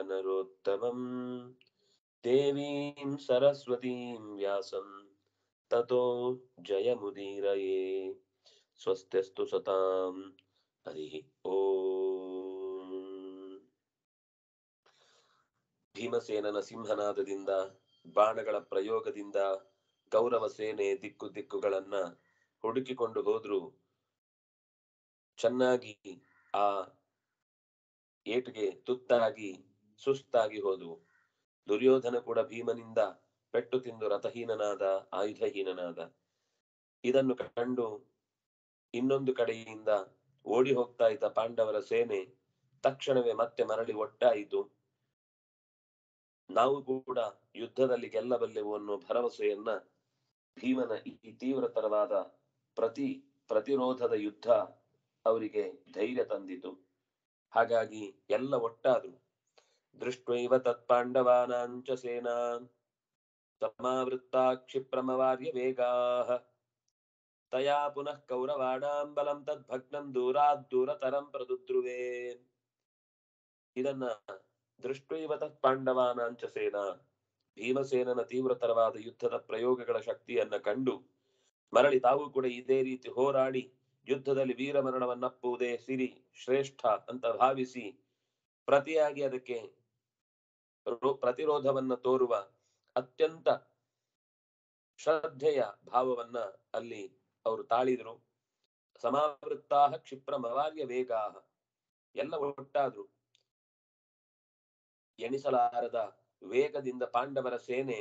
ನರೋತ್ತಮಂ ದೇವೀಂ ಸರಸ್ವತೀಂ ವ್ಯಾಸಂ ತತೋ ಜಯಮುದೀರಯೇ ಸ್ವಸ್ತ್ಯಸ್ತು ಸತಾಂ ಹರಿ ಓಂ ಭೀಮಸೇನನ ಸಿಂಹನಾದದಿಂದ ಬಾಣಗಳ ಪ್ರಯೋಗದಿಂದ ಕೌರವ ಸೇನೆ ದಿಕ್ಕು ದಿಕ್ಕುಗಳನ್ನ ಹುಡುಕಿಕೊಂಡು ಹೋದ್ರು ಚೆನ್ನಾಗಿ ಆ ಏಟಿಗೆ ತುತ್ತಾಗಿ ಸುಸ್ತಾಗಿ ಹೋದವು ದುರ್ಯೋಧನ ಕೂಡ ಭೀಮನಿಂದ ಪೆಟ್ಟು ತಿಂದು ರಥಹೀನನಾದ ಆಯುಧಹೀನನಾದ ಇದನ್ನು ಕಂಡು ಇನ್ನೊಂದು ಕಡೆಯಿಂದ ಓಡಿ ಹೋಗ್ತಾ ಇದ್ದ ಪಾಂಡವರ ಸೇನೆ ತಕ್ಷಣವೇ ಮತ್ತೆ ಮರಳಿ ಒಟ್ಟಾಯಿತು ನಾವು ಕೂಡ ಯುದ್ಧದಲ್ಲಿ ಗೆಲ್ಲಬಲ್ಲೆವು ಅನ್ನೋ ಭರವಸೆಯನ್ನ ಭೀಮನ ಈ ತೀವ್ರತರವಾದ ಪ್ರತಿ ಪ್ರತಿರೋಧದ ಯುದ್ಧ ಅವರಿಗೆ ಧೈರ್ಯ ತಂದಿತು ಹಾಗಾಗಿ ಎಲ್ಲ ಒಟ್ಟಾದ್ರು ದೃಷ್ಟ್ವೈವ ತತ್ಪಾಂಡವಾನಾಂಚ ಸೇನಾ ಸಮಾವೃತ್ತಾ ಕ್ಷಿಪ್ರಮವಾರ್ಯ ವೇಗಾಃ ತಯಾ ಪುನಃ ಕೌರವಾಣಾಂ ಬಲಂ ತದ್ಭಗ್ನಂ ದೂರಾತ್ ದೂರತರಂ ಪ್ರದುದ್ರುವೆ ಇದನ್ನ ದೃಷ್ಟ್ವೈವ ತತ್ಪಾಂಡವಾನಾಂಚ ಸೇನಾ ಭೀಮಸೇನನ ತೀವ್ರತರವಾದ ಯುದ್ಧದ ಪ್ರಯೋಗಗಳ ಶಕ್ತಿಯನ್ನ ಕಂಡು ಮರಳಿ ತಾವು ಕೂಡ ಇದೇ ರೀತಿ ಹೋರಾಡಿ ಯುದ್ಧದಲ್ಲಿ ವೀರಮರಣವನ್ನಪ್ಪುವುದೇ ಸಿರಿ ಶ್ರೇಷ್ಠ ಅಂತ ಭಾವಿಸಿ ಪ್ರತಿಯಾಗಿ ಅದಕ್ಕೆ ರೋ- ಪ್ರತಿರೋಧವನ್ನ ತೋರುವ ಅತ್ಯಂತ ಶ್ರದ್ಧೆಯ ಭಾವವನ್ನ ಅಲ್ಲಿ ಅವರು ತಾಳಿದ್ರು ಸಮಾವೃತ್ತಾ ಕ್ಷಿಪ್ರಮವಾರ್ಯ ವೇಗಾಹ ಎಲ್ಲ ಒಟ್ಟಾದ್ರು ಎಣಿಸಲಾರದ ವೇಗದಿಂದ ಪಾಂಡವರ ಸೇನೆ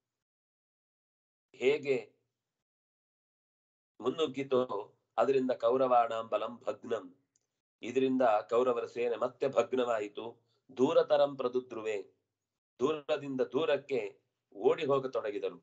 ಹೇಗೆ ಮುನ್ನುಗ್ಗಿತೋ ಅದರಿಂದ ಕೌರವಾಣಾಂ ಬಲಂ ಭಗ್ನಂ ಇದರಿಂದ ಕೌರವರ ಸೇನೆ ಮತ್ತೆ ಭಗ್ನವಾಯಿತು ದೂರತರಂ ಪ್ರದುದ್ರುವೆ ದೂರದಿಂದ ದೂರಕ್ಕೆ ಓಡಿ ಹೋಗತೊಡಗಿದರು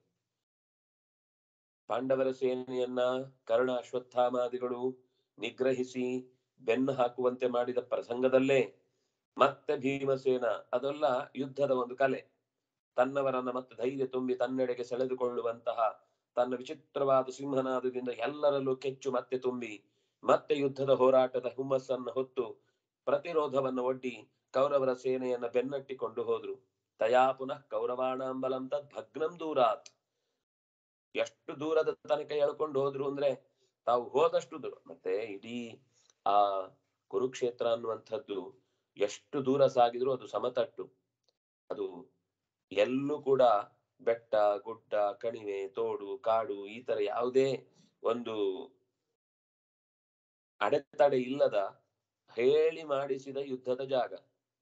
ಪಾಂಡವರ ಸೇನೆಯನ್ನ ಕರ್ಣ ಅಶ್ವತ್ಥಾಮಾದಿಗಳು ನಿಗ್ರಹಿಸಿ ಬೆನ್ನು ಹಾಕುವಂತೆ ಮಾಡಿದ ಪ್ರಸಂಗದಲ್ಲೇ ಮತ್ತೆ ಭೀಮಸೇನ ಅದೆಲ್ಲ ಯುದ್ಧದ ಒಂದು ಕಲೆ ತನ್ನವರನ್ನ ಮತ್ತೆ ಧೈರ್ಯ ತುಂಬಿ ತನ್ನೆಡೆಗೆ ಸೆಳೆದುಕೊಳ್ಳುವಂತಹ ತನ್ನ ವಿಚಿತ್ರವಾದ ಸಿಂಹನಾದದಿಂದ ಎಲ್ಲರಲ್ಲೂ ಕೆಚ್ಚು ಮತ್ತೆ ತುಂಬಿ ಮತ್ತೆ ಯುದ್ಧದ ಹೋರಾಟದ ಹುಮ್ಮಸ್ಸನ್ನ ಹೊತ್ತು ಪ್ರತಿರೋಧವನ್ನು ಒಡ್ಡಿ ಕೌರವರ ಸೇನೆಯನ್ನ ಬೆನ್ನಟ್ಟಿಕೊಂಡು ಹೋದ್ರು ತಯಾ ಪುನಃ ಕೌರವಾಣಾಂಬಲಂ ತದ್ ಭಗ್ನಂ ದೂರಾತ್ ಎಷ್ಟು ದೂರದ ತನಕ ಎಳ್ಕೊಂಡು ಹೋದ್ರು ಅಂದ್ರೆ ತಾವು ಹೋದಷ್ಟು ದೂರ ಮತ್ತೆ ಇಡೀ ಆ ಕುರುಕ್ಷೇತ್ರ ಅನ್ನುವಂಥದ್ದು ಎಷ್ಟು ದೂರ ಸಾಗಿದ್ರು ಅದು ಸಮತಟ್ಟು ಅದು ಎಲ್ಲೂ ಕೂಡ ಬೆಟ್ಟ ಗುಡ್ಡ ಕಣಿವೆ ತೋಡು ಕಾಡು ಈ ತರ ಯಾವುದೇ ಒಂದು ಅಡೆತಡೆ ಇಲ್ಲದ ಹೇಳಿ ಮಾಡಿಸಿದ ಯುದ್ಧದ ಜಾಗ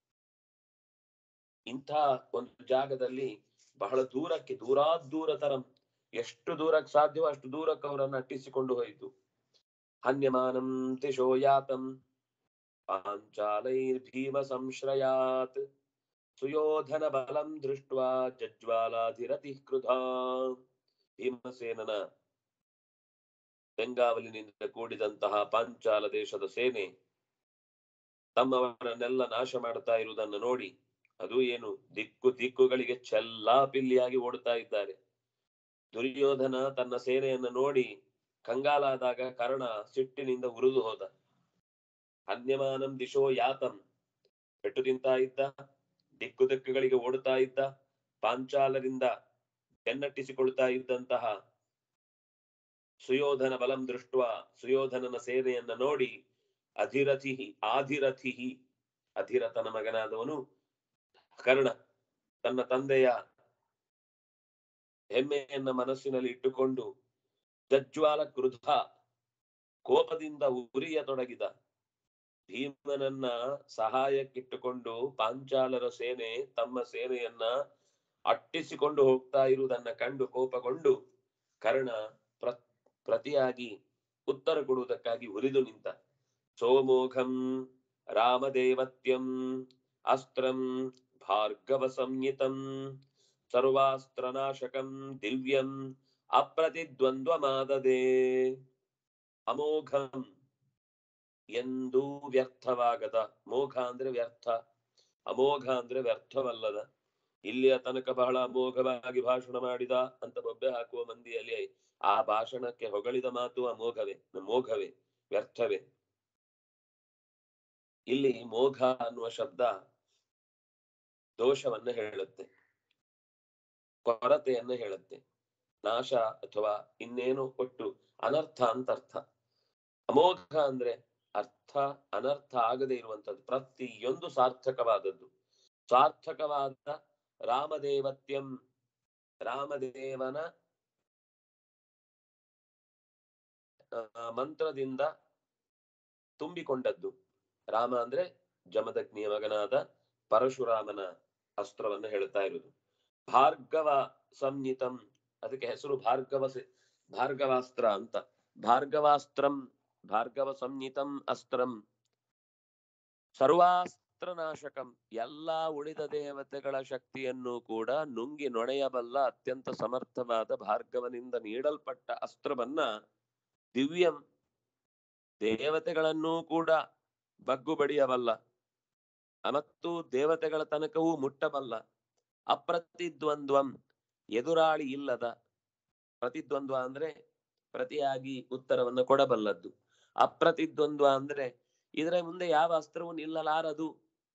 ಇಂಥ ಒಂದು ಜಾಗದಲ್ಲಿ ಬಹಳ ದೂರಕ್ಕೆ ದೂರಾದ್ ದೂರ ತರಂ ಎಷ್ಟು ದೂರಕ್ಕೆ ಸಾಧ್ಯವೋ ಅಷ್ಟು ದೂರಕ್ಕೆ ಅವರನ್ನು ಅಟ್ಟಿಸಿಕೊಂಡು ಹೋಯಿತು ಹನ್ಯಮಾನಂ ತಿಶೋ ಯಾತಂ ಪಾಂಚಾಲೈರ್ಭೀಮ ಸಂಶ್ರಯಾತ್ ಸುಯೋಧನ ಬಲಂ ದೃಷ್ಟ್ವಾ ಜಜ್ವಾಲಾಧಿರತಿ ಕೃಧಾ ಭೀಮಸೇನನ ಬೆಂಗಾವಲಿನಿಂದ ಕೂಡಿದಂತಹ ಪಾಂಚಾಲ ದೇಶದ ಸೇನೆ ತಮ್ಮವರನ್ನೆಲ್ಲ ನಾಶ ಮಾಡ್ತಾ ಇರುವುದನ್ನು ನೋಡಿ ಅದು ಏನು ದಿಕ್ಕು ದಿಕ್ಕುಗಳಿಗೆ ಚೆಲ್ಲಾಪಿಲ್ಲಿಯಾಗಿ ಓಡುತ್ತಾ ಇದ್ದಾರೆ ದುರ್ಯೋಧನ ತನ್ನ ಸೇನೆಯನ್ನು ನೋಡಿ ಕಂಗಾಲಾದಾಗ ಕರ್ಣ ಸಿಟ್ಟಿನಿಂದ ಉರಿದು ಹೋದ ಹನ್ಯಮಾನಂ ದಿಶೋ ಯಾತಂ ಪೆಟ್ಟು ತಿಂತಾ ಇದ್ದ ದಿಕ್ಕು ದಿಕ್ಕುಗಳಿಗೆ ಓಡುತ್ತಾ ಇದ್ದ ಪಾಂಚಾಲರಿಂದ ಬೆನ್ನಟ್ಟಿಸಿಕೊಳ್ತಾ ಇದ್ದಂತಹ ಸುಯೋಧನ ಬಲಂ ದೃಷ್ಟ ಸುಯೋಧನನ ಸೇನೆಯನ್ನ ನೋಡಿ ಅಧಿರಥಿ ಆಧಿರಥಿ ಅಧಿರಥನ ಮಗನಾದವನು ಕರ್ಣ ತನ್ನ ತಂದೆಯ ಹೆಮ್ಮೆಯನ್ನ ಮನಸ್ಸಿನಲ್ಲಿ ಇಟ್ಟುಕೊಂಡು ಜಜ್ವಾಲ ಕ್ರುಧ ಕೋಪದಿಂದ ಉರಿಯತೊಡಗಿದ ಭೀಮನನ್ನ ಸಹಾಯಕ್ಕಿಟ್ಟುಕೊಂಡು ಪಾಂಚಾಲರ ಸೇನೆ ತಮ್ಮ ಸೇನೆಯನ್ನ ಅಟ್ಟಿಸಿಕೊಂಡು ಹೋಗ್ತಾ ಇರುವುದನ್ನ ಕಂಡು ಕೋಪಗೊಂಡು ಕರ್ಣ ಪ್ರ ಪ್ರತಿಯಾಗಿ ಉತ್ತರ ಕೊಡುವುದಕ್ಕಾಗಿ ಉರಿದು ನಿಂತ ಸೋಮೋಘಂ ರಾಮದೇವತ್ಯಂ ಅಸ್ತ್ರಂ ಭಾರ್ಗವ ಸಂಹಿತಂ ಸರ್ವಾಸ್ತ್ರನಾಶಕಂ ದಿವ್ಯಂ ಅಪ್ರತಿದ್ವಂದ್ವಮಾದದೆ ಅಮೋಘಂ ಎಂದೂ ವ್ಯರ್ಥವಾಗದ ಮೋಘ ಅಂದ್ರೆ ವ್ಯರ್ಥ ಅಮೋಘ ಅಂದ್ರೆ ವ್ಯರ್ಥವಲ್ಲದ ಇಲ್ಲಿಯ ತನಕ ಬಹಳ ಅಮೋಘವಾಗಿ ಭಾಷಣ ಮಾಡಿದ ಅಂತ ಬೊಬ್ಬೆ ಹಾಕುವ ಮಂದಿಯಲ್ಲಿ ಆ ಭಾಷಣಕ್ಕೆ ಹೊಗಳಿದ ಮಾತು ಅಮೋಘವೇ ಮೋಘವೇ ವ್ಯರ್ಥವೇ ಇಲ್ಲಿ ಮೋಘ ಅನ್ನುವ ಶಬ್ದ ದೋಷವನ್ನ ಹೇಳುತ್ತೆ ಕೊರತೆಯನ್ನ ಹೇಳುತ್ತೆ ನಾಶ ಅಥವಾ ಇನ್ನೇನು ಒಟ್ಟು ಅನರ್ಥ ಅಂತ ಅರ್ಥ ಅಮೋಘ ಅಂದ್ರೆ ಅರ್ಥ ಅನರ್ಥ ಆಗದೆ ಇರುವಂತದ್ದು ಪ್ರತಿಯೊಂದು ಸಾರ್ಥಕವಾದದ್ದು ಸಾರ್ಥಕವಾದ ರಾಮದೇವತ್ಯಂ ರಾಮದೇವನ ಆ, ಮಂತ್ರದಿಂದ ತುಂಬಿಕೊಂಡದ್ದು ರಾಮ ಅಂದ್ರೆ ಜಮದಗ್ನಿಯ ಮಗನಾದ ಪರಶುರಾಮನ ಅಸ್ತ್ರವನ್ನ ಹೇಳ್ತಾ ಇರುವುದು ಭಾರ್ಗವ ಸಂಹಿತಂ ಅದಕ್ಕೆ ಹೆಸರು ಭಾರ್ಗವ ಸ- ಭಾರ್ಗವಾಸ್ತ್ರ ಅಂತ ಭಾರ್ಗವಾಸ್ತ್ರಂ ಭಾರ್ಗವ ಸಂಹಿತಂ ಅಸ್ತ್ರಂ ಸರ್ವಾಸ್ತ್ರನಾಶಕಂ ಎಲ್ಲಾ ಉಳಿದ ದೇವತೆಗಳ ಶಕ್ತಿಯನ್ನು ಕೂಡ ನುಂಗಿ ನೊಣೆಯಬಲ್ಲ ಅತ್ಯಂತ ಸಮರ್ಥವಾದ ಭಾರ್ಗವನಿಂದ ನೀಡಲ್ಪಟ್ಟ ಅಸ್ತ್ರವನ್ನ ದಿವ್ಯಂ ದೇವತೆಗಳನ್ನೂ ಕೂಡ ಬಗ್ಗು ಬಡಿಯಬಲ್ಲ ಮತ್ತು ದೇವತೆಗಳ ತನಕವೂ ಮುಟ್ಟಬಲ್ಲ ಅಪ್ರತಿದ್ವಂದ್ವಂ ಎದುರಾಳಿ ಇಲ್ಲದ ಪ್ರತಿದ್ವಂದ್ವ ಅಂದ್ರೆ ಪ್ರತಿಯಾಗಿ ಉತ್ತರವನ್ನು ಕೊಡಬಲ್ಲದ್ದು ಅಪ್ರತಿದ್ವಂದ್ವ ಅಂದ್ರೆ ಇದರ ಮುಂದೆ ಯಾವ ಅಸ್ತ್ರವೂ ನಿಲ್ಲಲಾರದು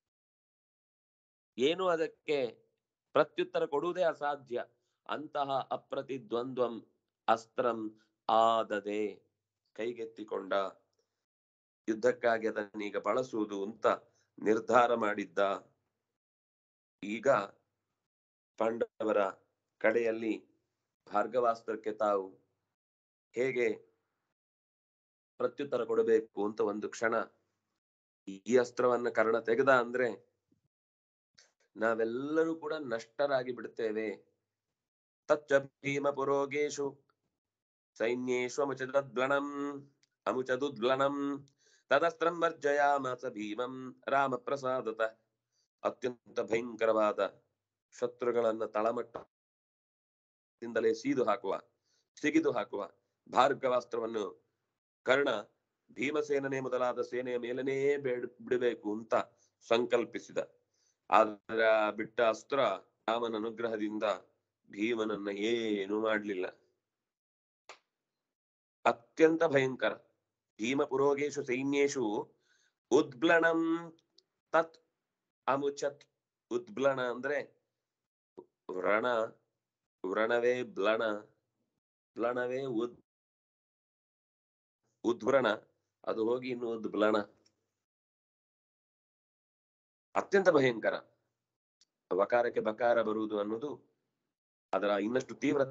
ಏನು ಅದಕ್ಕೆ ಪ್ರತ್ಯುತ್ತರ ಕೊಡುವುದೇ ಅಸಾಧ್ಯ ಅಂತಹ ಅಪ್ರತಿದ್ವಂದ್ವಂ ಅಸ್ತ್ರಂ ಆದದೆ ಕೈಗೆತ್ತಿಕೊಂಡ ಯುದ್ಧಕ್ಕಾಗಿ ಅದನ್ನೀಗ ಬಳಸುವುದು ಅಂತ ನಿರ್ಧಾರ ಮಾಡಿದ್ದ ಈಗ ಪಾಂಡವರ ಕಡೆಯಲ್ಲಿ ಭಾರ್ಗವಾಸ್ತ್ರಕ್ಕೆ ತಾವು ಹೇಗೆ ಪ್ರತ್ಯುತ್ತರ ಕೊಡಬೇಕು ಅಂತ ಒಂದು ಕ್ಷಣ ಈ ಅಸ್ತ್ರವನ್ನ ಕರ್ಣ ತೆಗೆದ ಅಂದ್ರೆ ನಾವೆಲ್ಲರೂ ಕೂಡ ನಷ್ಟರಾಗಿ ಬಿಡ್ತೇವೆ ತಚ್ಚ ಭೀಮ ಪುರೋಗೇಶು ಸೈನ್ಯೇಶು ಅಮುಚದ್ಲಣಂ ಅಮುಚದುದ್ಲಣಂ ತದಸ್ತ್ರಂ ವರ್ಜಯಾಮಾಸ ಭೀಮಂ ರಾಮ ಪ್ರಸಾದತ ಅತ್ಯಂತ ಭಯಂಕರವಾದ ಶತ್ರುಗಳನ್ನ ತಳಮಟ್ಟದಿಂದಲೇ ಸೀದು ಹಾಕುವ ಸಿಗಿದು ಹಾಕುವ ಭಾರ್ಗವಾಸ್ತ್ರವನ್ನು ಕರ್ಣ ಭೀಮಸೇನನೇ ಮೊದಲಾದ ಸೇನೆಯ ಮೇಲನೇ ಬೇಡ್ ಬಿಡಬೇಕು ಅಂತ ಸಂಕಲ್ಪಿಸಿದ ಆದ್ರೆ ಆ ಬಿಟ್ಟ ಅಸ್ತ್ರ ರಾಮನ ಅನುಗ್ರಹದಿಂದ ಭೀಮನನ್ನ ಏನು ಮಾಡ್ಲಿಲ್ಲ ಅತ್ಯಂತ ಭಯಂಕರ ಭೀಮ ಪುರೋಗೇಶು ಸೈನ್ಯೇಶು ಉದ್ಬ್ಲಣಂ ತತ್ ಅಮುಚತ್ ಉದ್ಬ್ಲಣ ಅಂದ್ರೆ ವ್ರಣ ವ್ರಣವೇ ಬ್ಲಣ ಬ್ಲಣವೇ ಉದ್ ಉದ್ವ್ರಣ ಅದು ಹೋಗಿ ಇನ್ನು ಉದ್ಬ್ಲಣ ಅತ್ಯಂತ ಭಯಂಕರ ವಕಾರಕ್ಕೆ ಬಕಾರ ಬರುವುದು ಅನ್ನೋದು ಅದರ ಇನ್ನಷ್ಟು ತೀವ್ರ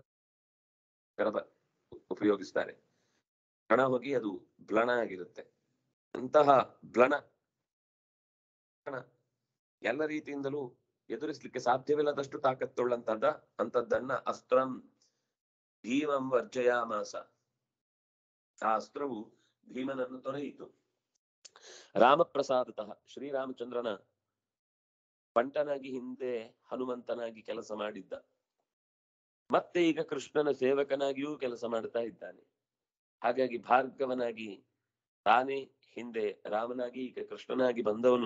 ಉಪಯೋಗಿಸ್ತಾರೆ ಬ್ಲಣ ಹೋಗಿ ಅದು ಬ್ಲಣ ಆಗಿರುತ್ತೆ ಅಂತಹ ಬ್ಲಣ ಬ್ಲಣ ಎಲ್ಲ ರೀತಿಯಿಂದಲೂ ಎದುರಿಸ್ಲಿಕ್ಕೆ ಸಾಧ್ಯವಿಲ್ಲದಷ್ಟು ತಾಕತ್ತುಳ್ಳಂತದ್ದ ಅಂತದ್ದನ್ನ ಅಸ್ತ್ರಂ ಭೀಮಂ ವರ್ಜಯಾಮಾಸ ಆ ಅಸ್ತ್ರವು ಭೀಮನನ್ನು ತೊರೆಯಿತು ರಾಮಪ್ರಸಾದತಃ ಶ್ರೀರಾಮಚಂದ್ರನ ಬಂಟನಾಗಿ ಹಿಂದೆ ಹನುಮಂತನಾಗಿ ಕೆಲಸ ಮಾಡಿದ್ದ ಮತ್ತೆ ಈಗ ಕೃಷ್ಣನ ಸೇವಕನಾಗಿಯೂ ಕೆಲಸ ಮಾಡ್ತಾ ಇದ್ದಾನೆ ಹಾಗಾಗಿ ಭಾರ್ಗವನಾಗಿ ತಾನೇ ಹಿಂದೆ ರಾಮನಾಗಿ ಈಗ ಕೃಷ್ಣನಾಗಿ ಬಂದವನು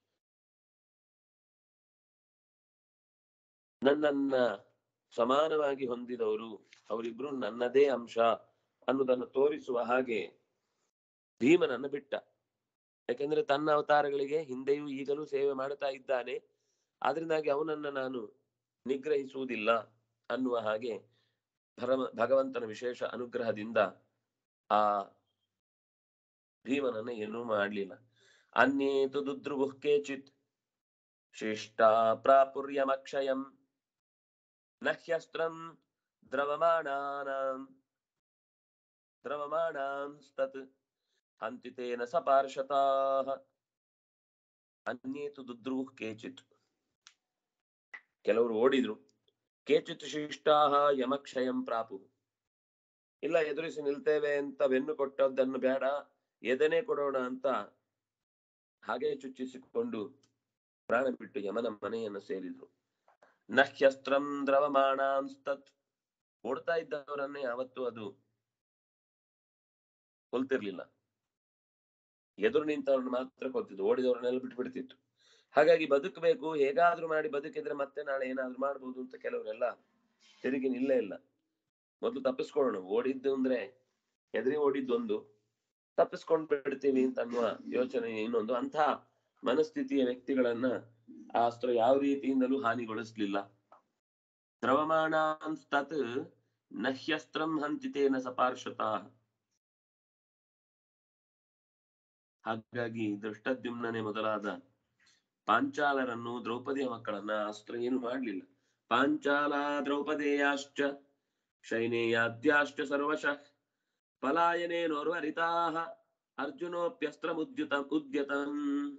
ನನ್ನನ್ನ ಸಮಾನವಾಗಿ ಹೊಂದಿದವರು ಅವರಿಬ್ರು ನನ್ನದೇ ಅಂಶ ಅನ್ನುವುದನ್ನು ತೋರಿಸುವ ಹಾಗೆ ಭೀಮನನ್ನು ಬಿಟ್ಟ ಯಾಕೆಂದ್ರೆ ತನ್ನ ಅವತಾರಗಳಿಗೆ ಹಿಂದೆಯೂ ಈಗಲೂ ಸೇವೆ ಮಾಡ್ತಾ ಇದ್ದಾನೆ ಆದ್ರಿಂದಾಗಿ ಅವನನ್ನ ನಾನು ನಿಗ್ರಹಿಸುವುದಿಲ್ಲ ಅನ್ನುವ ಹಾಗೆ ಭರಮ ಭಗವಂತನ ವಿಶೇಷ ಅನುಗ್ರಹದಿಂದ ಆ ಭೀಮನನ್ನ ಏನೂ ಮಾಡ್ಲಿಲ್ಲ ಅನ್ಯೇತು ದುದ್ರುಗುಃ ಕೇಚಿತ್ ಶಿಷ್ಟ ಪ್ರಾಪುರ್ಯಮಕ್ಷಯಂ ನಹ್ಯಸ್ತ್ರಂ ದ್ರವಮಾಣಾನಾಂ ದ್ರವಮಾಣಾಂಸ್ತತ್ ಹಂತಿತೇನ ಸಪಾರ್ಷತಾಃ ಅನ್ಯೇತು ದುದ್ರುಗುಃ ಕೇಚಿತ್ ಕೆಲವರು ಓಡಿದ್ರು ಕೇಚಿತ್ ಶಿಷ್ಟಾಹ ಯಮಕ್ಷಯಂ ಪ್ರಾಪು ಇಲ್ಲ ಎದುರಿಸಿ ನಿಲ್ತೇವೆ ಅಂತ ಬೆನ್ನು ಕೊಟ್ಟದ್ದನ್ನು ಬೇಡ ಎದನೆ ಕೊಡೋಣ ಅಂತ ಹಾಗೆ ಚುಚ್ಚಿಸಿಕೊಂಡು ಪ್ರಾಣ ಬಿಟ್ಟು ಯಮನ ಮನೆಯನ್ನು ಸೇರಿದ್ರು ನಹ್ಯಸ್ತ್ರಂ ದ್ರವಮಾಣಾಂಸ್ತತ್ ಓಡ್ತಾ ಇದ್ದವರನ್ನೇ ಯಾವತ್ತೂ ಅದು ಕೊಲ್ತಿರ್ಲಿಲ್ಲ ಎದುರು ನಿಂತವ್ರನ್ನ ಮಾತ್ರ ಕೊಲ್ತಿದ್ದು ಓಡಿದವ್ರನ್ನೆಲ್ಲ ಬಿಟ್ಟು ಬಿಡ್ತಿತ್ತು ಹಾಗಾಗಿ ಬದುಕಬೇಕು ಹೇಗಾದ್ರೂ ಮಾಡಿ ಬದುಕಿದ್ರೆ ಮತ್ತೆ ನಾಳೆ ಏನಾದ್ರೂ ಮಾಡ್ಬೋದು ಅಂತ ಕೆಲವರೆಲ್ಲ ತಿರುಗಿ ನಿಲ್ಲೇ ಇಲ್ಲ ಮೊದಲು ತಪ್ಪಿಸ್ಕೊಳ್ಳೋಣ ಓಡಿದ್ದು ಅಂದ್ರೆ ಎದುರಿ ಓಡಿದ್ದೊಂದು ತಪ್ಪಿಸ್ಕೊಂಡ್ ಬಿಡ್ತೀವಿ ಅಂತ ಅನ್ನುವ ಯೋಚನೆ ಇನ್ನೊಂದು ಅಂಥ ಮನಸ್ಥಿತಿಯ ವ್ಯಕ್ತಿಗಳನ್ನ ಆ ಅಸ್ತ್ರ ಯಾವ ರೀತಿಯಿಂದಲೂ ಹಾನಿಗೊಳಿಸ್ಲಿಲ್ಲ ದ್ರವಮಾಣಾಂಸ್ತತ್ ನಹ್ಯಸ್ತ್ರಂ ಹಂತಿತೇನ ಸಪಾರ್ಷತಾ ಹಾಗಾಗಿ ದೃಷ್ಟದ್ಯುಮ್ನನೆ ಮೊದಲಾದ ಪಾಂಚಾಲರನ್ನು ದ್ರೌಪದಿಯ ಮಕ್ಕಳನ್ನ ಅಸ್ತ್ರ ಏನು ಮಾಡ್ಲಿಲ್ಲ ಪಾಂಚಾಲ ದ್ರೌಪದೇಯಾಶ್ಚ ಶೈನೇಯಾದ್ಯಾಶ್ಚ ಸರ್ವಶಃ ಪಲಾಯನೇನೋರ್ವರಿತಾಃ ಅರ್ಜುನೋಪ್ಯಸ್ತ್ರಮುದ್ಯುತ ಉದ್ಯತಂ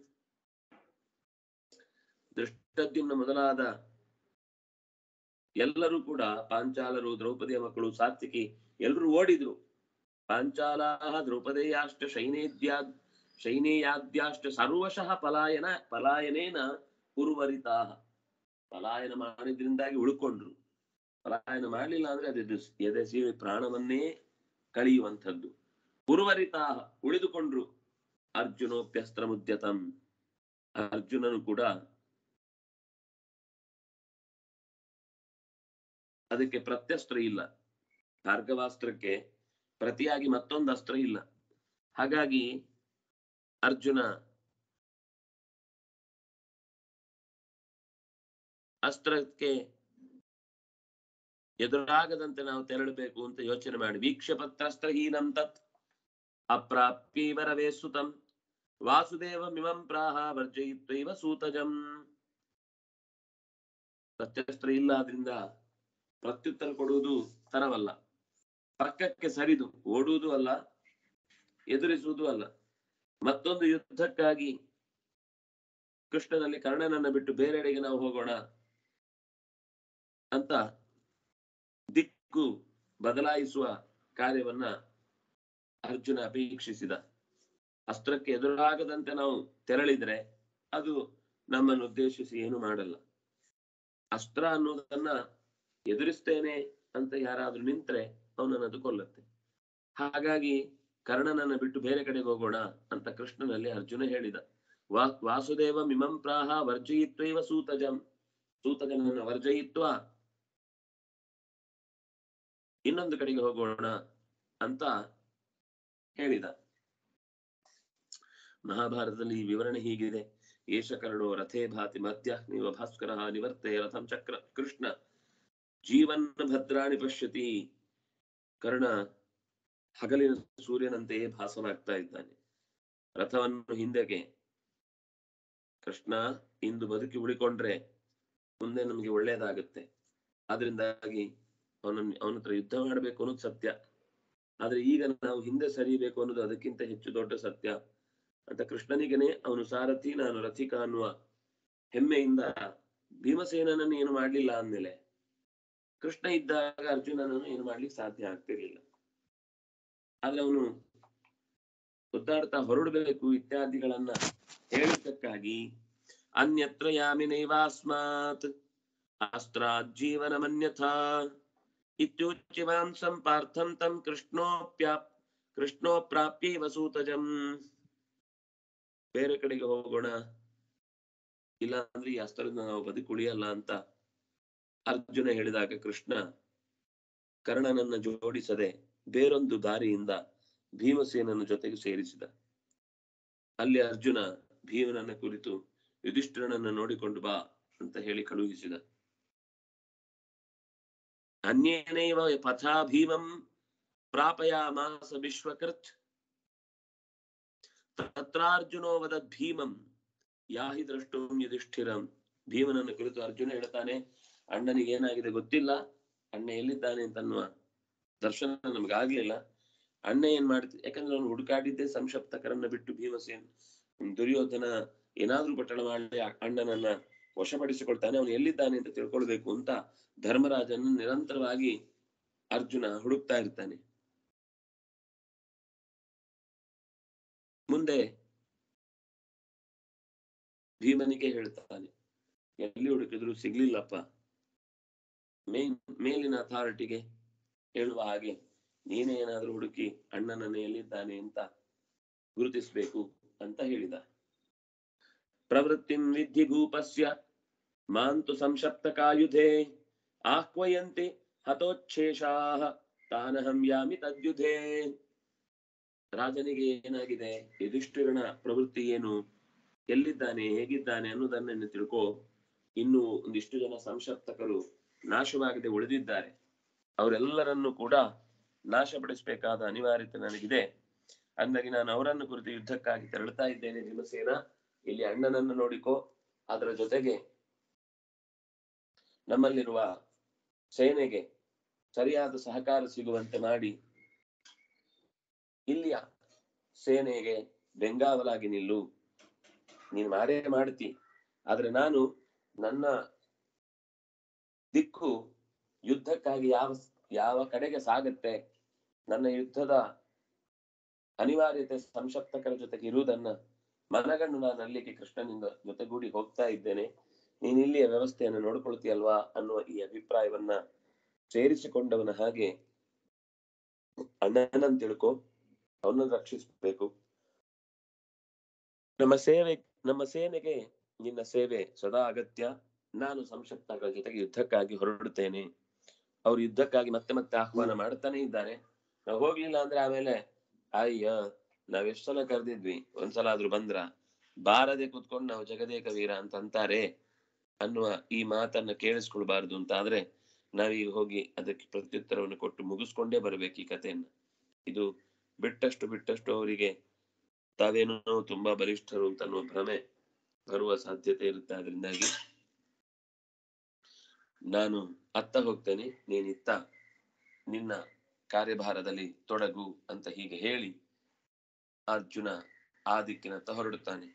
ದೃಷ್ಟದ್ಯುಮ್ನ ಮೊದಲಾದ ಎಲ್ಲರೂ ಕೂಡ ಪಾಂಚಾಲರು ದ್ರೌಪದಿಯ ಮಕ್ಕಳು ಸಾತ್ವಿಕಿ ಎಲ್ಲರೂ ಓಡಿದ್ರು ಪಾಂಚಾಲಾಹ ದ್ರೌಪದೇಯಾಶ್ಚ ಶೈನೇದ್ಯಾ ಶೈನೇಯಾದ್ಯಾಶ್ಚ ಸರ್ವಶಃ ಪಲಾಯನ ಪಲಾಯನೇನ ಉರ್ವರಿತಾಹ ಪಲಾಯನ ಮಾಡಿದ್ರಿಂದಾಗಿ ಉಳ್ಕೊಂಡ್ರು ಪಲಾಯನ ಮಾಡಲಿಲ್ಲ ಅಂದ್ರೆ ಅದು ಎದೆ ಸೀಳಿ ಪ್ರಾಣವನ್ನೇ ಕಳೆಯುವಂಥದ್ದು ಉರ್ವರಿತಾಹ ಉಳಿದುಕೊಂಡ್ರು ಅರ್ಜುನೋಪ್ಯಸ್ತ್ರ ಮುದ್ಯತಂ ಅರ್ಜುನನು ಕೂಡ ಅದಕ್ಕೆ ಪ್ರತ್ಯಸ್ತ್ರ ಇಲ್ಲ ಭಾರ್ಗವಾಸ್ತ್ರಕ್ಕೆ ಪ್ರತಿಯಾಗಿ ಮತ್ತೊಂದು ಅಸ್ತ್ರ ಇಲ್ಲ ಹಾಗಾಗಿ ಅರ್ಜುನ ಅಸ್ತ್ರಕ್ಕೆ ಎದುರಾಗದಂತೆ ನಾವು ತೆರಳಬೇಕು ಅಂತ ಯೋಚನೆ ಮಾಡಿ ವೀಕ್ಷ ಪತ್ರಸ್ತ್ರಹೀನಂ ತತ್ ಅಪ್ರಾಪ್ಯೈವರವೇ ಸುತಂ ವಾಸುದೇವ ಮಿಮಂ ಪ್ರಾಹ ವರ್ಜಯಿತ್ವೈವ ಸೂತಜಂ ಪ್ರತ್ಯಸ್ತ್ರ ಇಲ್ಲ ಆದ್ರಿಂದ ಪ್ರತ್ಯುತ್ತರ ಕೊಡುವುದು ತರವಲ್ಲ ಪಕ್ಕಕ್ಕೆ ಸರಿದು ಓಡುವುದು ಅಲ್ಲ ಎದುರಿಸುವುದು ಅಲ್ಲ ಮತ್ತೊಂದು ಯುದ್ಧಕ್ಕಾಗಿ ಕೃಷ್ಣನಲ್ಲಿ ಕರ್ಣನನ್ನ ಬಿಟ್ಟು ಬೇರೆಡೆಗೆ ನಾವು ಹೋಗೋಣ ಅಂತ ದಿಕ್ಕು ಬದಲಾಯಿಸುವ ಕಾರ್ಯವನ್ನ ಅರ್ಜುನ ಅಪೇಕ್ಷಿಸಿದ ಅಸ್ತ್ರಕ್ಕೆ ಎದುರಾಗದಂತೆ ನಾವು ತೆರಳಿದ್ರೆ ಅದು ನಮ್ಮನ್ನು ಉದ್ದೇಶಿಸಿ ಏನು ಮಾಡಲ್ಲ ಅಸ್ತ್ರ ಅನ್ನೋದನ್ನ ಎದುರಿಸ್ತೇನೆ ಅಂತ ಯಾರಾದ್ರೂ ನಿಂತ್ರೆ ಅವನನ್ನು ಅದು ಕೊಲ್ಲತ್ತೆ ಹಾಗಾಗಿ ಕರ್ಣನನ್ನ ಬಿಟ್ಟು ಬೇರೆ ಕಡೆಗೆ ಹೋಗೋಣ ಅಂತ ಕೃಷ್ಣನಲ್ಲಿ ಅರ್ಜುನ ಹೇಳಿದ ವಾ ವಾಸುದೇವ ಮಿಮಂ ಪ್ರಾಹ ವರ್ಜಯಿತ್ವೈವ ಸೂತಜಂ ಸೂತಜನನ್ನು ವರ್ಜಯಿತ್ವ ಇನ್ನೊಂದು ಕಡೆಗೆ ಹೋಗೋಣ ಅಂತ ಹೇಳಿದ ಮಹಾಭಾರತದಲ್ಲಿ ಈ ವಿವರಣೆ ಹೀಗಿದೆ ಏಷ ಕರ್ಣೋ ರಥೇ ಭಾತಿ ಮಧ್ಯ ನೀವ ಭಾಸ್ಕರ ನಿವರ್ತೆ ರಥಂ ಚಕ್ರ ಕೃಷ್ಣ ಜೀವನ್ ಭದ್ರಾಣಿ ಪಶ್ಯತಿ ಕರ್ಣ ಹಗಲಿನ ಸೂರ್ಯನಂತೆಯೇ ಭಾಸವಾಗ್ತಾ ಇದ್ದಾನೆ ರಥವನ್ನು ಹಿಂದೆಗೆ ಕೃಷ್ಣ ಇಂದು ಬದುಕಿ ಉಳಿಕೊಂಡ್ರೆ ಮುಂದೆ ನಮಗೆ ಒಳ್ಳೇದಾಗುತ್ತೆ ಆದ್ರಿಂದಾಗಿ ಅವನ ಅವನ ಹತ್ರ ಯುದ್ಧ ಮಾಡಬೇಕು ಅನ್ನೋದು ಸತ್ಯ ಆದ್ರೆ ಈಗ ನಾವು ಹಿಂದೆ ಸರಿಬೇಕು ಅನ್ನೋದು ಅದಕ್ಕಿಂತ ಹೆಚ್ಚು ದೊಡ್ಡ ಸತ್ಯ ಅಂತ ಕೃಷ್ಣನಿಗನೇ ಅವನು ಸಾರಥಿ ನಾನು ರಥಿಕ ಅನ್ನುವ ಹೆಮ್ಮೆಯಿಂದ ಭೀಮಸೇನನನ್ನು ಏನು ಮಾಡ್ಲಿಲ್ಲ ಅಂದ್ಮೇಲೆ ಕೃಷ್ಣ ಇದ್ದಾಗ ಅರ್ಜುನನನ್ನು ಏನು ಮಾಡ್ಲಿಕ್ಕೆ ಸಾಧ್ಯ ಆಗ್ತಿರ್ಲಿಲ್ಲ ಆದ್ರೆ ಅವನು ಒದ್ದಾಡ್ತಾ ಹೊರಡಬೇಕು ಇತ್ಯಾದಿಗಳನ್ನ ಹೇಳಿದ್ದಕ್ಕಾಗಿ ಅನ್ಯತ್ರ ಯಾಮಿನೈವಾಸ್ಮಾತ್ ಅಸ್ತ್ರಾತ್ ಜೀವನಮನ್ಯಥಾ ಇತ್ಯುಚ್ಯವಾಂಸಂ ಪಾರ್ಥಂ ತಂ ಕೃಷ್ಣೋಪ್ಯಾಪ್ ಕೃಷ್ಣೋ ಪ್ರಾಪ್ಯೈವ ಸೂತಜಂ ಬೇರೆ ಕಡೆಗೆ ಹೋಗೋಣ ಇಲ್ಲ ಅಂದ್ರೆ ಈ ಅಸ್ತ್ರದಿಂದ ನಾವು ಬದುಕುಳಿಯಲ್ಲ ಅಂತ ಅರ್ಜುನ ಹೇಳಿದಾಗ ಕೃಷ್ಣ ಕರ್ಣನನ್ನ ಜೋಡಿಸದೆ ಬೇರೊಂದು ದಾರಿಯಿಂದ ಭೀಮಸೇನನ ಜೊತೆಗೆ ಸೇರಿಸಿದ ಅಲ್ಲಿ ಅರ್ಜುನ ಭೀಮನನ್ನ ಕುರಿತು ಯುಧಿಷ್ಠಿರನನ್ನ ನೋಡಿಕೊಂಡು ಬಾ ಅಂತ ಹೇಳಿ ಕಳುಹಿಸಿದ ಅನ್ಯೇನೈವ ಪಥಾ ಭೀಮಂ ಪ್ರಾಪಯಾಮಾಸ ವಿಶ್ವಕೃತ್ ತತ್ರಾರ್ಜುನೋ ವದದ್ ಭೀಮಂ ಯಾಹಿ ದ್ರಷ್ಟುಂ ಯುಧಿಷ್ಠಿರಂ ಭೀಮನನ್ನ ಕುರಿತು ಅರ್ಜುನ ಹೇಳ್ತಾನೆ ಅಣ್ಣನಿಗೆ ಏನಾಗಿದೆ ಗೊತ್ತಿಲ್ಲ ಅಣ್ಣ ಎಲ್ಲಿದ್ದಾನೆ ಅಂತ ಅನ್ನುವ ದರ್ಶನ ನಮಗಾಗ್ಲಿಲ್ಲ ಅಣ್ಣ ಏನ್ ಮಾಡ್ತಿ ಯಾಕಂದ್ರೆ ಅವನು ಹುಡುಕಾಡಿದ್ದೆ ಸಂಶಪ್ತಕರನ್ನ ಬಿಟ್ಟು ಭೀಮಸೇನ್ ದುರ್ಯೋಧನ ಏನಾದ್ರೂ ಪಟ್ಟಣ ಮಾಡಿ ಆ ಅಣ್ಣನನ್ನ ವಶಪಡಿಸಿಕೊಳ್ತಾನೆ ಅವನು ಎಲ್ಲಿದ್ದಾನೆ ಅಂತ ತಿಳ್ಕೊಳ್ಬೇಕು ಅಂತ ಧರ್ಮರಾಜನ ನಿರಂತರವಾಗಿ ಅರ್ಜುನ ಹುಡುಕ್ತಾ ಇರ್ತಾನೆ ಮುಂದೆ ಭೀಮನಿಗೆ ಹೇಳ್ತಾನೆ ಎಲ್ಲಿ ಹುಡುಕಿದ್ರು ಸಿಗ್ಲಿಲ್ಲಪ್ಪ ಮೇನ್ ಮೇಲಿನ ಅಥಾರಿಟಿಗೆ ಹೇಳುವ ಹಾಗೆ ನೀನೇ ಏನಾದ್ರೂ ಹುಡುಕಿ ಅಣ್ಣನನ್ನ ಎಲ್ಲಿದ್ದಾನೆ ಅಂತ ಗುರುತಿಸ್ಬೇಕು ಅಂತ ಹೇಳಿದ ಪ್ರವೃತ್ತಿಂ ವಿಧಿ ಭೂಪಸ್ಯ ಮಾಂತು ಸಂಶಪ್ತಕಾಯುಧೆ ಆಹ್ವಯಂತಿ ಹತೋಚ್ಛೇಷಾಹ ತಾನಹಂ ಯಾಮಿ ತದ್ಯುಧೆ ರಾಜನಿಗೆ ಏನಾಗಿದೆ ಯುಧಿಷ್ಠಿರನ ಪ್ರವೃತ್ತಿ ಏನು ಎಲ್ಲಿದ್ದಾನೆ ಹೇಗಿದ್ದಾನೆ ಅನ್ನೋದನ್ನ ತಿಳ್ಕೋ ಇನ್ನು ಒಂದಿಷ್ಟು ಜನ ಸಂಶಪ್ತಕರು ನಾಶವಾಗದೆ ಉಳಿದಿದ್ದಾರೆ ಅವರೆಲ್ಲರನ್ನು ಕೂಡ ನಾಶಪಡಿಸಬೇಕಾದ ಅನಿವಾರ್ಯತೆ ನನಗಿದೆ ಅಂದಾಗಿ ನಾನು ಅವರನ್ನು ಕುರಿತು ಯುದ್ಧಕ್ಕಾಗಿ ತೆರಳುತ್ತಾ ಇದ್ದೇನೆ ಭೀಮಸೇನ ಇಲ್ಲಿ ಅಣ್ಣನನ್ನು ನೋಡಿಕೋ ಅದರ ಜೊತೆಗೆ ನಮ್ಮಲ್ಲಿರುವ ಸೇನೆಗೆ ಸರಿಯಾದ ಸಹಕಾರ ಸಿಗುವಂತೆ ಮಾಡಿ ಇಲ್ಲಿಯ ಸೇನೆಗೆ ಬೆಂಗಾವಲಾಗಿ ನಿಲ್ಲು ನೀನು ಮಾಡೇ ಮಾಡ್ತಿ ಆದ್ರೆ ನಾನು ನನ್ನ ದಿಕ್ಕು ಯುದ್ಧಕ್ಕಾಗಿ ಯಾವ ಯಾವ ಕಡೆಗೆ ಸಾಗತ್ತೆ ನನ್ನ ಯುದ್ಧದ ಅನಿವಾರ್ಯತೆ ಸಂಶಪ್ತಕರ ಜೊತೆಗೆ ಇರುವುದನ್ನ ಮನಗಂಡು ನಾನು ಅಲ್ಲಿಗೆ ಕೃಷ್ಣನಿಂದ ಜೊತೆಗೂಡಿ ಹೋಗ್ತಾ ಇದ್ದೇನೆ ನೀನ್ ಇಲ್ಲಿಯ ವ್ಯವಸ್ಥೆಯನ್ನು ನೋಡ್ಕೊಳ್ತೀಯಲ್ವಾ ಅನ್ನುವ ಈ ಅಭಿಪ್ರಾಯವನ್ನ ಸೇರಿಸಿಕೊಂಡವನ ಹಾಗೆ ಅಣ್ಣನನ್ನು ತಿಳ್ಕೊ ಅವನನ್ನು ರಕ್ಷಿಸಬೇಕು ನಮ್ಮ ಸೇವೆ ನಮ್ಮ ಸೇನೆಗೆ ನಿನ್ನ ಸೇವೆ ಸದಾ ಅಗತ್ಯ ನಾನು ಸಂಶಪ್ತಕರ ಜೊತೆಗೆ ಯುದ್ಧಕ್ಕಾಗಿ ಹೊರಡುತ್ತೇನೆ ಅವ್ರು ಯುದ್ಧಕ್ಕಾಗಿ ಮತ್ತೆ ಮತ್ತೆ ಆಹ್ವಾನ ಮಾಡ್ತಾನೆ ಇದ್ದಾರೆ ನಾವು ಹೋಗ್ಲಿಲ್ಲ ಅಂದ್ರೆ ಆಮೇಲೆ ಅಯ್ಯ ನಾವ್ ಎಷ್ಟ್ ಸಲ ಕರೆದಿದ್ವಿ ಒಂದ್ಸಲ ಆದ್ರೂ ಬಂದ್ರ ಬಾರದೆ ಕುತ್ಕೊಂಡು ನಾವು ಜಗದೇಕ ವೀರ ಅಂತ ಅಂತಾರೆ ಅನ್ನುವ ಈ ಮಾತನ್ನ ಕೇಳಿಸ್ಕೊಳ್ಬಾರ್ದು ಅಂತ ಆದ್ರೆ ನಾವೀಗ ಹೋಗಿ ಅದಕ್ಕೆ ಪ್ರತ್ಯುತ್ತರವನ್ನು ಕೊಟ್ಟು ಮುಗಿಸ್ಕೊಂಡೇ ಬರ್ಬೇಕು ಈ ಕಥೆಯನ್ನ ಇದು ಬಿಟ್ಟಷ್ಟು ಬಿಟ್ಟಷ್ಟು ಅವರಿಗೆ ತಾವೇನೋ ತುಂಬಾ ಬಲಿಷ್ಠರು ಅಂತ ಅನ್ನುವ ಭ್ರಮೆ ಬರುವ ಸಾಧ್ಯತೆ ಇರುತ್ತೆ ಅದರಿಂದಾಗಿ ನಾನು ಅತ್ತ ಹೋಗ್ತೇನೆ ನೀನಿತ್ತ ನಿನ್ನ ಕಾರ್ಯಭಾರದಲ್ಲಿ ತೊಡಗು ಅಂತ ಹೀಗೆ ಹೇಳಿ ಅರ್ಜುನ ಆ ದಿಕ್ಕಿನತ್ತ ಹೊರಡುತ್ತಾನೆ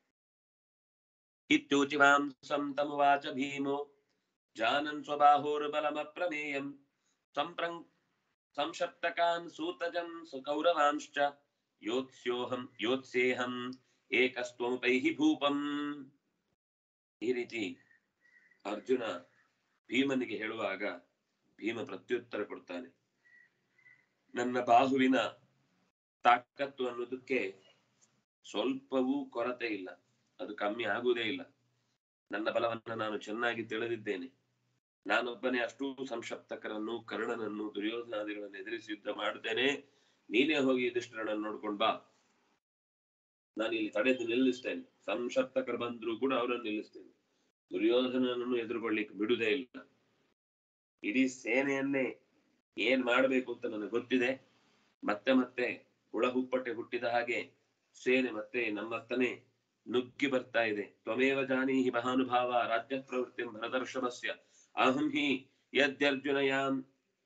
ಇತ್ಯೂಚಿವಾಂಸಂ ತಮುವಾಚ ಭೀಮೋ ಜಾನನ್ ಸ್ವಬಾಹೋರ್ಬಲಮಪ್ರಮೇಯಂ ಸಂಪ್ರಂಗ್ ಸಂಶಪ್ತಕಾನ್ ಸೂತಜಂ ಸುಕೌರವಾಂಶ್ಚ ಯೋತ್ಸ್ಯೋಹಂ ಯೋತ್ಸೇಹಂ ಏಕಸ್ತ್ವಮುಪೈಹಿ ಭೂಪಂ ಈ ರೀತಿ ಅರ್ಜುನ ಭೀಮನಿಗೆ ಹೇಳುವಾಗ ಭೀಮ ಪ್ರತ್ಯುತ್ತರ ಕೊಡ್ತಾನೆ ನನ್ನ ಬಾಹುವಿನ ತಾಕತ್ತು ಅನ್ನೋದಕ್ಕೆ ಸ್ವಲ್ಪವೂ ಕೊರತೆ ಇಲ್ಲ ಅದು ಕಮ್ಮಿ ಆಗುವುದೇ ಇಲ್ಲ ನನ್ನ ಬಲವನ್ನ ನಾನು ಚೆನ್ನಾಗಿ ತಿಳಿದಿದ್ದೇನೆ ನಾನೊಬ್ಬನೇ ಅಷ್ಟೂ ಸಂಶಪ್ತಕರನ್ನು ಕರ್ಣನನ್ನು ದುರ್ಯೋಧನಾದಿಗಳನ್ನು ಎದುರಿಸಿ ಯುದ್ಧ ಮಾಡುತ್ತೇನೆ ನೀನೇ ಹೋಗಿ ಯುಧಿಷ್ಠರನನ್ನು ನೋಡ್ಕೊಂಡ್ ಬಾ ನಾನು ಇಲ್ಲಿ ತಡೆದು ನಿಲ್ಲಿಸ್ತೇನೆ ಸಂಶಪ್ತಕರು ಬಂದ್ರು ಕೂಡ ಅವರನ್ನು ನಿಲ್ಲಿಸ್ತೇನೆ ದುರ್ಯೋಧನನನ್ನು ಎದುರುಗೊಳ್ಳಿಕ್ಕೆ ಬಿಡುವುದೇ ಇಲ್ಲ ಇಡೀ ಸೇನೆಯನ್ನೇ ಏನ್ ಮಾಡ್ಬೇಕು ಅಂತ ನನಗೆ ಗೊತ್ತಿದೆ ಮತ್ತೆ ಮತ್ತೆ ಹುಳ ಹುಪ್ಪಟ್ಟೆ ಹುಟ್ಟಿದ ಹಾಗೆ ಸೇನೆ ಮತ್ತೆ ನಮ್ಮತ್ತನೇ ನುಗ್ಗಿ ಬರ್ತಾ ಇದೆ ತ್ವಮೇವ ಜಾನೀಹಿ ಮಹಾನುಭಾವ ರಾಜ್ಯ ಪ್ರವೃತ್ತಿ ಭರದರ್ಷಭಸ್ಯ ಅಹಂ ಹಿ ಯದ್ಯರ್ಜುನಯಾಂ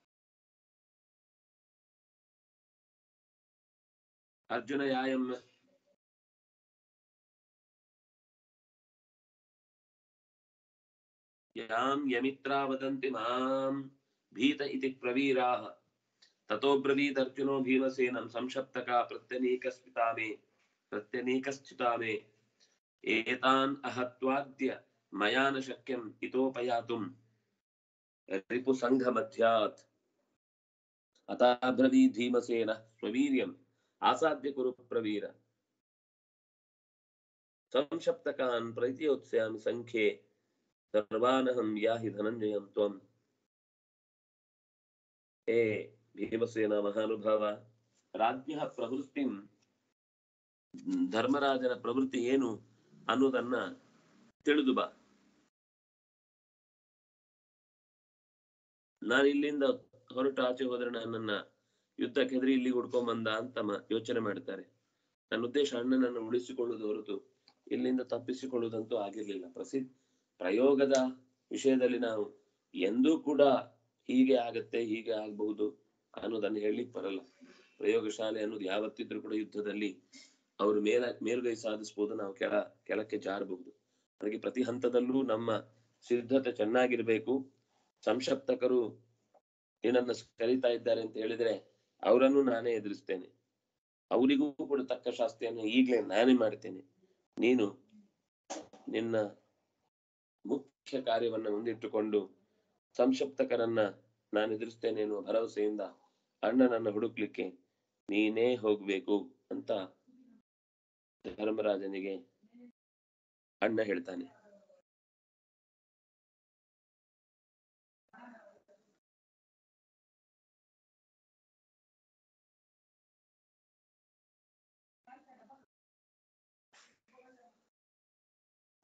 ಅರ್ಜುನಯಾಯಂ ಯಾಂ ಯಮಿತ್ರಾ ವದಂತಿ ಮಾಂ ಭೀತ ಇತಿ ಪ್ರವೀರಾಹ ತಥೋ ಬ್ರವೀದರ್ಜುನೋ ಭೀಮಸೇನಂ ಸಂಶಪ್ತಕ ಪ್ರತ್ಯನೀಕಸ್ಮಿತಾ ಮೇ ಪ್ರತ್ಯನೀಕಸ್ಥಿತಾ ಮೇ ಏತಾನ್ ಅಹತ್ವಾದ್ಯ ಮಯಾ ನ ಶಕ್ಯಂ ಇತೋಪಯಾತುಂ ರಿಪು ಸಂಘ ಮಧ್ಯಾತ್ ಅತಾಬ್ರವೀ ಭೀಮಸೇನ ಸ್ವವೀರ್ಯಂ ಆಸಾದ್ಯ ಕುರು ಪ್ರವೀರ ಸಂಶಪ್ತಕಾನ್ ಪ್ರೈತಿಯೋತ್ಸ್ಯಾಮಿ ಸಂಖ್ಯೆ ಸರ್ವಾನಹಂ ಯಾಹಿ ಧನಂಜಯಂ ತ್ವಂ ಏ ಭೀಮಸೇನ ಮಹಾನುಭಾವ ರಾಜ್ಯ ಪ್ರವೃತ್ತಿಂ ಧರ್ಮರಾಜನ ಪ್ರವೃತ್ತಿ ಏನು ಅನ್ನೋದನ್ನ ತಿಳಿದು ಬಾ ನಾನು ಇಲ್ಲಿಂದ ಹೊರಟು ಆಚೆ ಹೋದ್ರೆ ನನ್ನನ್ನ ಯುದ್ಧಕ್ಕೆ ಹೆದರಿ ಇಲ್ಲಿಗೆ ಹುಡ್ಕೊಂಡ್ ಬಂದ ಅಂತ ಮ- ಯೋಚನೆ ಮಾಡ್ತಾರೆ ನನ್ನ ಉದ್ದೇಶ ಅಣ್ಣನನ್ನು ಉಳಿಸಿಕೊಳ್ಳುವುದು ಹೊರತು ಇಲ್ಲಿಂದ ತಪ್ಪಿಸಿಕೊಳ್ಳುವುದಂತೂ ಆಗಿರ್ಲಿಲ್ಲ ಪ್ರಸಿದ್ಧ ಪ್ರಯೋಗದ ವಿಷಯದಲ್ಲಿ ನಾವು ಎಂದೂ ಕೂಡ ಹೀಗೆ ಆಗತ್ತೆ ಹೀಗೆ ಆಗ್ಬಹುದು ಅನ್ನೋದನ್ನ ಹೇಳಲಿಕ್ಕೆ ಬರಲ್ಲ ಪ್ರಯೋಗಶಾಲೆ ಅನ್ನೋದು ಯಾವತ್ತಿದ್ರೂ ಕೂಡ ಯುದ್ಧದಲ್ಲಿ ಅವರು ಮೇಲ ಮೇಲುಗೈ ಸಾಧಿಸಬಹುದು ನಾವು ಕೆಳ ಕೆಳಕ್ಕೆ ಜಾರಬಹುದು ಹಾಗೆ ಪ್ರತಿ ಹಂತದಲ್ಲೂ ನಮ್ಮ ಸಿದ್ಧತೆ ಚೆನ್ನಾಗಿರ್ಬೇಕು ಸಂಶಪ್ತಕರು ಏನನ್ನ ಕರೀತಾ ಇದ್ದಾರೆ ಅಂತ ಹೇಳಿದ್ರೆ ಅವರನ್ನು ನಾನೇ ಎದುರಿಸ್ತೇನೆ ಅವರಿಗೂ ಕೂಡ ತಕ್ಕ ಶಾಸ್ತಿಯನ್ನು ಈಗಲೇ ನಾನೇ ಮಾಡ್ತೇನೆ ನೀನು ನಿನ್ನ ಮುಖ್ಯ ಕಾರ್ಯವನ್ನ ಮುಂದಿಟ್ಟುಕೊಂಡು ಸಂಶಪ್ತಕರನ್ನ ನಾನು ಎದುರಿಸ್ತೇನೆ ಎನ್ನುವ ಭರವಸೆಯಿಂದ ಅಣ್ಣನನ್ನ ಹುಡುಕ್ಲಿಕ್ಕೆ ನೀನೇ ಹೋಗ್ಬೇಕು ಅಂತ ಧರ್ಮರಾಜನಿಗೆ ಅಣ್ಣ ಹೇಳ್ತಾನೆ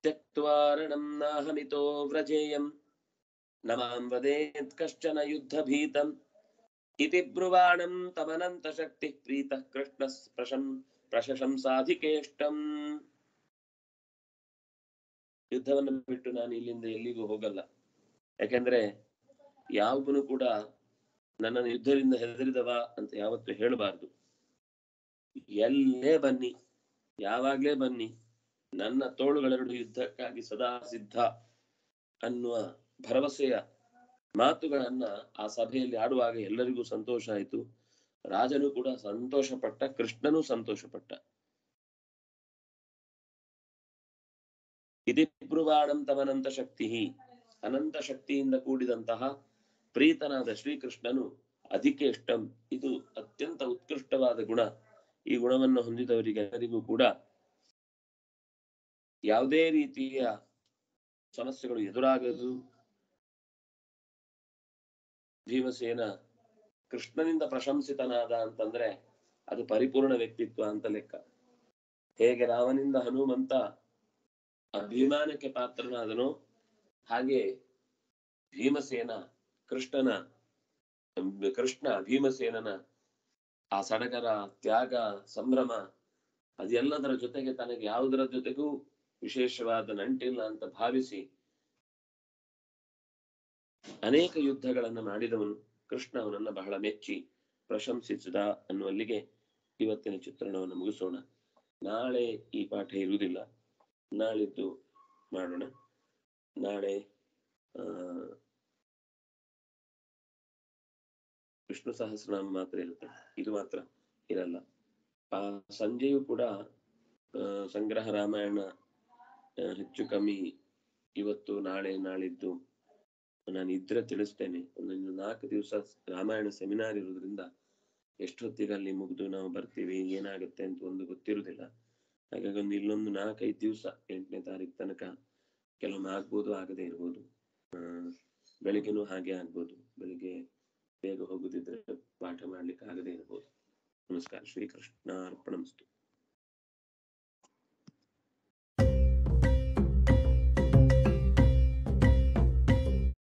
ತ್ಯಕ್ವಾರಣಂ ನಾಹಮಿತೋ ವ್ರಜೇಯಂ ನ ಮಾಂ ವದೇತ್ ಕಶ್ಚನ ಯುದ್ಧಭೀತಂ ಇತಿ ಬ್ರುವಾಣಂ ತಮನಂತ ಶಕ್ತಿ ಪ್ರೀತಃ ಕೃಷ್ಣ ಪ್ರಶಂ ಪ್ರಶಂಸಾಧಿಕೇಷ್ಟಂ ಯುದ್ಧವನ್ನು ಬಿಟ್ಟು ನಾನು ಇಲ್ಲಿಂದ ಎಲ್ಲಿಗೂ ಹೋಗಲ್ಲ ಯಾಕೆಂದ್ರೆ ಯಾವನು ಕೂಡ ನನ್ನನ್ನು ಯುದ್ಧದಿಂದ ಹೆದರಿದವ ಅಂತ ಯಾವತ್ತು ಹೇಳಬಾರ್ದು ಎಲ್ಲೇ ಬನ್ನಿ ಯಾವಾಗ್ಲೇ ಬನ್ನಿ ನನ್ನ ತೋಳುಗಳೆರಡು ಯುದ್ಧಕ್ಕಾಗಿ ಸದಾ ಸಿದ್ಧ ಅನ್ನುವ ಭರವಸೆಯ ಮಾತುಗಳನ್ನ ಆ ಸಭೆಯಲ್ಲಿ ಆಡುವಾಗ ಎಲ್ಲರಿಗೂ ಸಂತೋಷ ಆಯಿತು ರಾಜನು ಕೂಡ ಸಂತೋಷ ಪಟ್ಟ ಕೃಷ್ಣನೂ ಸಂತೋಷ ಪಟ್ಟ ಇದಿಬ್ರುವಾಣಂ ತಮನಂತ ಶಕ್ತಿ ಅನಂತ ಶಕ್ತಿಯಿಂದ ಕೂಡಿದಂತಹ ಪ್ರೀತನಾದ ಶ್ರೀಕೃಷ್ಣನು ಅಧಿಕೇಷ್ಟಂ ಇದು ಅತ್ಯಂತ ಉತ್ಕೃಷ್ಟವಾದ ಗುಣ ಈ ಗುಣವನ್ನು ಹೊಂದಿದವರಿಗೆ ಎಲ್ಲರಿಗೂ ಕೂಡ ಯಾವುದೇ ರೀತಿಯ ಸಮಸ್ಯೆಗಳು ಎದುರಾಗದು ಭೀಮಸೇನ ಕೃಷ್ಣನಿಂದ ಪ್ರಶಂಸಿತನಾದ ಅಂತಂದ್ರೆ ಅದು ಪರಿಪೂರ್ಣ ವ್ಯಕ್ತಿತ್ವ ಅಂತ ಲೆಕ್ಕ ಹೇಗೆ ರಾಮನಿಂದ ಹನುಮಂತ ಅಭಿಮಾನಕ್ಕೆ ಪಾತ್ರನಾದನೋ ಹಾಗೆ ಭೀಮಸೇನ ಕೃಷ್ಣನ ಕೃಷ್ಣ ಭೀಮಸೇನನ ಆ ಸಡಗರ ತ್ಯಾಗ ಸಂಭ್ರಮ ಅದೆಲ್ಲದರ ಜೊತೆಗೆ ತನಗೆ ಯಾವುದರ ಜೊತೆಗೂ ವಿಶೇಷವಾದ ನಂಟಿಲ್ಲ ಅಂತ ಭಾವಿಸಿ ಅನೇಕ ಯುದ್ಧಗಳನ್ನ ಮಾಡಿದವನು ಕೃಷ್ಣ ಅವನನ್ನ ಬಹಳ ಮೆಚ್ಚಿ ಪ್ರಶಂಸಿಸಿದ ಅನ್ನುವಲ್ಲಿಗೆ ಇವತ್ತಿನ ಚಿತ್ರಣವನ್ನು ಮುಗಿಸೋಣ ನಾಳೆ ಈ ಪಾಠ ಇರುವುದಿಲ್ಲ ನಾಳಿದ್ದು ಮಾಡೋಣ ನಾಳೆ ಆ ವಿಷ್ಣು ಸಹಸ್ರನಾಮ ಮಾತ್ರ ಇರುತ್ತೆ ಇದು ಮಾತ್ರ ಇರಲ್ಲ ಆ ಸಂಜೆಯೂ ಕೂಡ ಆ, ಸಂಗ್ರಹ ರಾಮಾಯಣ ಆ, ಹೆಚ್ಚು ಕಮ್ಮಿ ಇವತ್ತು ನಾಳೆ ನಾಳಿದ್ದು ನಾನು ಇದ್ರೆ ತಿಳಿಸ್ತೇನೆ ಒಂದು ನಾಲ್ಕು ದಿವಸ ರಾಮಾಯಣ ಸೆಮಿನಾರ್ ಇರೋದ್ರಿಂದ ಎಷ್ಟೊತ್ತಿಗೆ ಅಲ್ಲಿ ಮುಗಿದು ನಾವು ಬರ್ತೀವಿ ಏನಾಗುತ್ತೆ ಅಂತ ಒಂದು ಗೊತ್ತಿರುವುದಿಲ್ಲ ಹಾಗಾಗಿ ಒಂದು ಇಲ್ಲೊಂದು ನಾಲ್ಕೈದು ದಿವಸ ಎಂಟನೇ ತಾರೀಕು ತನಕ ಕೆಲವೊಮ್ಮೆ ಆಗ್ಬೋದು ಆಗದೆ ಇರ್ಬೋದು ಆ ಬೆಳಿಗ್ಗೆನೂ ಹಾಗೆ ಆಗ್ಬೋದು ಬೆಳಿಗ್ಗೆ ಬೇಗ ಹೋಗುದಿದ್ರೆ ಪಾಠ ಮಾಡ್ಲಿಕ್ಕೆ ಆಗದೆ ಇರ್ಬೋದು ನಮಸ್ಕಾರ ಶ್ರೀಕೃಷ್ಣ ಅರ್ಪಣಮಸ್ತು